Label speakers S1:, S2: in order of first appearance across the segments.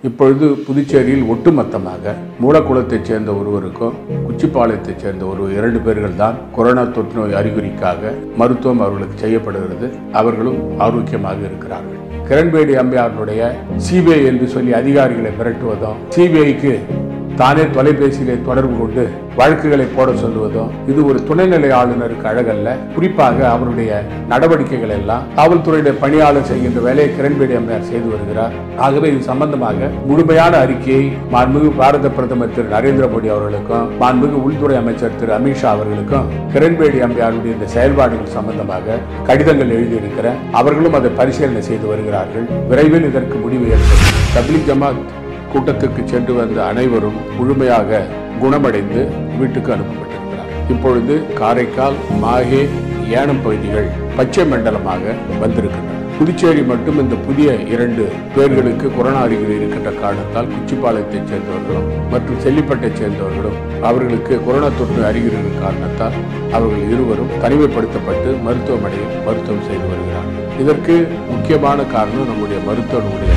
S1: இப்பொழுது புதுச்சேரியில் ஒட்டுமொத்தமாக மூலக்குளத்தைச் சேர்ந்த ஒருவருக்கும் குச்சிப்பாளையத்தைச் சேர்ந்த ஒரு இரண்டு பேர்கள் தான் கொரோனா தொற்று நோய் அறிகுறிக்காக மருத்துவம் அவர்களுக்கு செய்யப்படுகிறது அவர்களும் ஆரோக்கியமாக இருக்கிறார்கள் கிரண்பேடி அம்மையாருடைய சிபிஐ என்று சொல்லி அதிகாரிகளை மிரட்டுவதும் சிபிஐக்கு தானே தொலைபேசியிலே தொடர்பு கொண்டு வழக்குகளை போட சொல்லுவதும் இது ஒரு துணைநிலை ஆளுநருக்கு அழகல்ல குறிப்பாக அவருடைய நடவடிக்கைகள் எல்லாம் காவல்துறையுடைய பணியாளர் செய்கின்ற வேலையை கிரண்பேடி அம்மையார் செய்து வருகிறார் ஆகவே இது சம்பந்தமாக முழுமையான அறிக்கையை மாண்புமிகு பாரத பிரதமர் திரு நரேந்திர மோடி அவர்களுக்கும் மாண்புமிகு உள்துறை அமைச்சர் திரு அமித்ஷா அவர்களுக்கும் கிரண்பேடி அம்மையாருடைய இந்த செயல்பாடுகள் சம்பந்தமாக கடிதங்கள் எழுதியிருக்கிற அவர்களும் அதை பரிசீலனை செய்து வருகிறார்கள் விரைவில் இதற்கு முடிவு ஏற்படும் தப்லீக் ஜமாத் கூட்டத்திற்கு சென்று வந்த அனைவரும் முழுமையாக குணமடைந்து வீட்டுக்கு அனுப்பப்பட்டிருக்கிறார் இப்பொழுது காரைக்கால் மாஹே ஏனம் பகுதிகள் பச்சை மண்டலமாக வந்திருக்கின்றன புதுச்சேரி மட்டும் இந்த புதிய இரண்டு பேர்களுக்கு கொரோனா அறிகுறி இருக்கின்ற காரணத்தால் குச்சிப்பாளையத்தைச் சேர்ந்தவர்களும் மற்றும் செல்லிப்பட்டைச் சேர்ந்தவர்களும் அவர்களுக்கு கொரோனா தொற்று அறிகுறி இருக்கும் காரணத்தால் அவர்கள் இருவரும் தனிமைப்படுத்தப்பட்டு மருத்துவமனையில் மருத்துவம் செய்து வருகிறார்கள் இதற்கு முக்கியமான காரணம் நம்முடைய மருத்துவனுடைய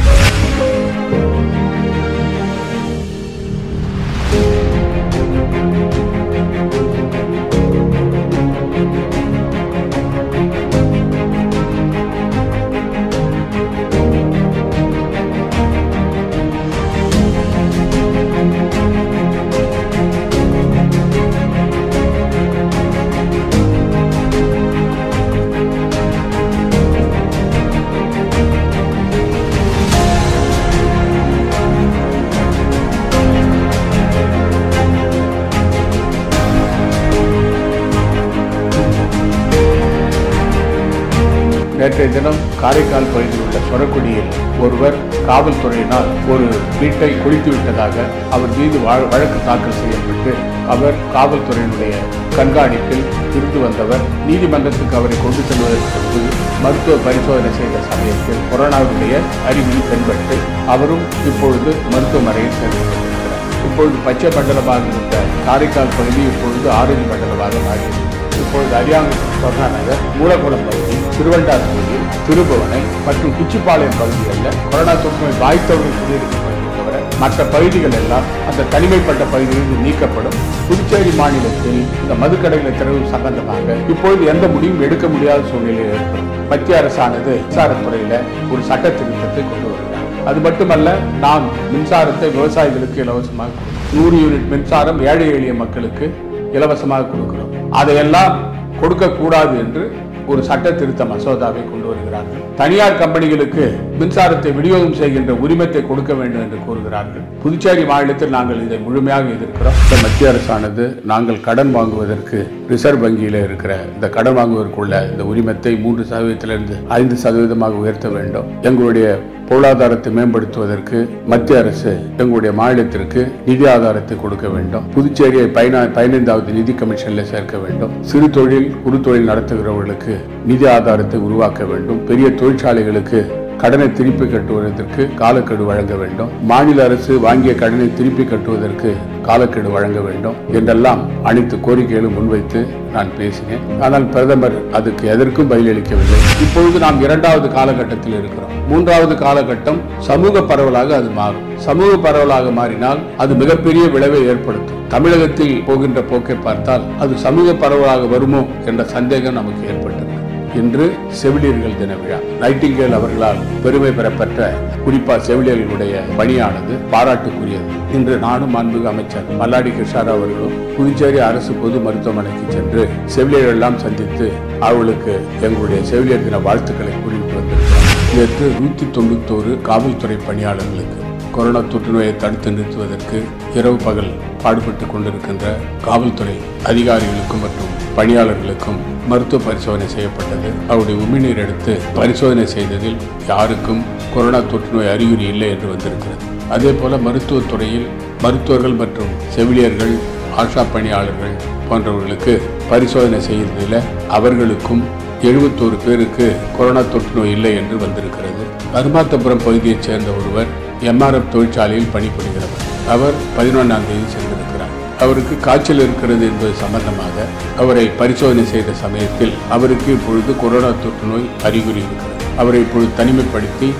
S1: நேற்றைய தினம் காரைக்கால் பகுதியில் உள்ள சொரக்குடியில் ஒருவர் காவல்துறையினால் ஒரு வீட்டை குளித்து விட்டதாக அவர் மீது வழ- வழக்கு தாக்கல் செய்யப்பட்டு அவர் காவல்துறையினுடைய கண்காணிப்பில் இருந்து வந்தவர் நீதிமன்றத்துக்கு அவரை கொண்டு செல்வதற்கு முன்பு மருத்துவ பரிசோதனை செய்த சமயத்தில் கொரோனாவுடைய அறிகுறி தென்பட்டு அவரும் இப்பொழுது மருத்துவமனையில் சேர்க்கப்பட்டிருக்கிறார் இப்பொழுது பச்சை மண்டலமாக இருந்த காரைக்கால் பகுதி இப்பொழுது ஆரஞ்சு மண்டலமாக மாறியது இப்பொழுது அரியாங்குடி சொர்ணா நகர் மூலக்குளம் பகுதி திருவண்டார் பகுதி திருபுவனை மற்றும் குச்சிப்பாளையம் பகுதிகளில் கொரோனா தொற்று நோய் பாதித்தவர்கள் குடியிருக்கும் பகுதியை தவிர மற்ற பகுதிகள் எல்லாம் அந்த தனிமைப்பட்ட பகுதியிலிருந்து நீக்கப்படும் புதுச்சேரி மாநிலத்தில் இந்த மதுக்கடைகளை திறவு சம்பந்தமாக இப்பொழுது எந்த முடிவும் எடுக்க முடியாத சூழ்நிலை ஏற்படும் மத்திய அரசானது மின்சாரத்துறையில ஒரு சட்ட திருத்தத்தை கொண்டு வருகிறார் அது மட்டுமல்ல நாம் மின்சாரத்தை விவசாயிகளுக்கு இலவசமாக கொடுக்கிறோம். நூறு யூனிட் மின்சாரம் ஏழை எளிய மக்களுக்கு இலவசமாக கொடுக்கிறோம் அதையெல்லாம் கொடுக்க கூடாது என்று ஒரு சட்ட திருத்த மசோதாவை கொண்டு வருகிறார்கள் தனியார் கம்பெனிகளுக்கு மின்சாரத்தை விநியோகம் செய்கின்ற உரிமத்தை கொடுக்க வேண்டும் என்று கூறுகிறார்கள் புதுச்சேரி மாநிலத்தில் நாங்கள் இதை முழுமையாக எதிர்க்கிறோம் இந்த மத்திய அரசானது நாங்கள் கடன் வாங்குவதற்கு ரிசர்வ் வங்கியில் இருக்கிற இந்த கடன் வாங்குவதற்குள்ள இந்த உரிமத்தை மூன்று சதவீதத்திலிருந்து ஐந்து சதவீதமாக உயர்த்த வேண்டும் எங்களுடைய பொருளாதாரத்தை மேம்படுத்துவதற்கு மத்திய அரசு எங்களுடைய மாநிலத்திற்கு நிதி ஆதாரத்தை கொடுக்க வேண்டும் புதுச்சேரியை பயனா பதினைந்தாவது நிதி கமிஷனில் சேர்க்க வேண்டும் சிறு தொழில் குறு தொழில் நடத்துகிறவர்களுக்கு நிதி ஆதாரத்தை உருவாக்க வேண்டும் பெரிய தொழிற்சாலைகளுக்கு கடனை திருப்பி கட்டுவதற்கு காலக்கெடு வழங்க வேண்டும் மாநில அரசு வாங்கிய கடனை திருப்பி கட்டுவதற்கு காலக்கெடு வழங்க வேண்டும் என்றெல்லாம் அனைத்து கோரிக்கைகளும் முன்வைத்து நான் பேசினேன் ஆனால் பிரதமர் அதுக்கு எதற்கும் பதிலளிக்கவில்லை இப்பொழுது நாம் இரண்டாவது காலகட்டத்தில் இருக்கிறோம் மூன்றாவது காலகட்டம் சமூக பரவலாக அது மாறும் சமூக பரவலாக மாறினால் அது மிகப்பெரிய விளைவை ஏற்படுத்தும் தமிழகத்தில் போகின்ற போக்கை பார்த்தால் அது சமூக பரவலாக வருமோ என்ற சந்தேகம் நமக்கு ஏற்பட்டது இன்று செவிலியர்கள் தின விழா நைட்டிங்கேல் அவர்களால் பெருமை பெறப்பட்ட குறிப்பா செவிலியர்களுடைய பணியானது பாராட்டுக்குரியது இன்று நானும் மாண்புமிகு அமைச்சர் மல்லாடி கிருஷ்ணாராவ் அவர்களும் புதுச்சேரி அரசு பொது மருத்துவமனைக்கு சென்று செவிலியர்கள் எல்லாம் சந்தித்து அவர்களுக்கு எங்களுடைய செவிலியர் தின வாழ்த்துக்களை கூறிவிட்டு வந்திருக்கிறோம் நேற்று நூற்றி தொண்ணூத்தோரு காவல்துறை பணியாளர்களுக்கு கொரோனா தொற்று நோயை தடுத்து நிறுத்துவதற்கு இரவு பகல் பாடுபட்டு கொண்டிருக்கின்ற காவல்துறை அதிகாரிகளுக்கும் மற்றும் பணியாளர்களுக்கும் மருத்துவ பரிசோதனை செய்யப்பட்டது அவருடைய உமிழ்நீர் எடுத்து பரிசோதனை செய்ததில் யாருக்கும் கொரோனா தொற்று நோய் அறிகுறி இல்லை என்று வந்திருக்கிறது அதே போல மருத்துவத்துறையில் மருத்துவர்கள் மற்றும் செவிலியர்கள் ஆஷா பணியாளர்கள் போன்றவர்களுக்கு பரிசோதனை செய்ததில் அவர்களுக்கும் எழுபத்தோரு பேருக்கு கொரோனா தொற்று நோய் இல்லை என்று வந்திருக்கிறது கருமாத்தபுரம் பகுதியைச் சேர்ந்த ஒருவர் எம்ஆர்எஃப் தொழிற்சாலையில் பணிபுரிகிறவர் அவர் பதினொன்றாம் தேதி சென்றிருக்கிறார் அவருக்கு காய்ச்சல் இருக்கிறது என்பது சம்பந்தமாக அவரை பரிசோதனை செய்த சமயத்தில் அவருக்கு இப்பொழுது கொரோனா தொற்று நோய் அறிகுறி இருக்கிறது அவரை இப்பொழுது தனிமைப்படுத்தி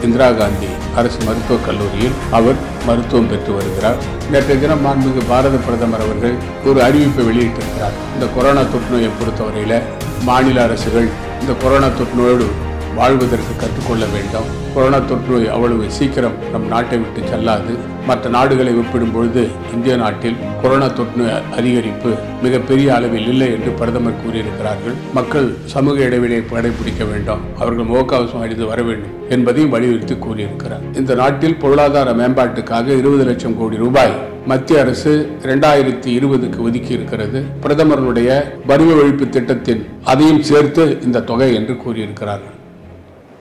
S1: இந்திரா காந்தி அரசு மருத்துவக் கல்லூரியில் அவர் மருத்துவம் பெற்று வருகிறார் நேற்றைய தினம் மாண்புமிகு பாரத பிரதமர் அவர்கள் ஒரு அறிவிப்பை வெளியிட்டிருக்கிறார் இந்த கொரோனா தொற்று நோயை பொறுத்தவரையில மாநில அரசுகள் இந்த கொரோனா தொற்று நோயோடு வாழ்வதற்கு கற்றுக்கொள்ள வேண்டும் கொரோனா தொற்று நோய் அவ்வளவு சீக்கிரம் நம் நாட்டை விட்டு செல்லாது மற்ற நாடுகளை ஒப்பிடும் பொழுது இந்திய நாட்டில் கொரோனா தொற்று நோய் அதிகரிப்பு மிகப்பெரிய அளவில் இல்லை என்று பிரதமர் கூறியிருக்கிறார்கள் மக்கள் சமூக இடைவெளியை கடைபிடிக்க வேண்டும் அவர்கள் முகக்கவசம் அணிந்து வர வேண்டும் என்பதையும் வலியுறுத்தி கூறியிருக்கிறார் இந்த நாட்டில் பொருளாதார மேம்பாட்டுக்காக இருபது லட்சம் கோடி ரூபாய் மத்திய அரசு இரண்டாயிரத்தி இருபதுக்கு ஒதுக்கி இருக்கிறது பிரதமருடைய வறுமை ஒழிப்பு திட்டத்தின் அதையும் சேர்த்து இந்த தொகை என்று கூறியிருக்கிறார்கள்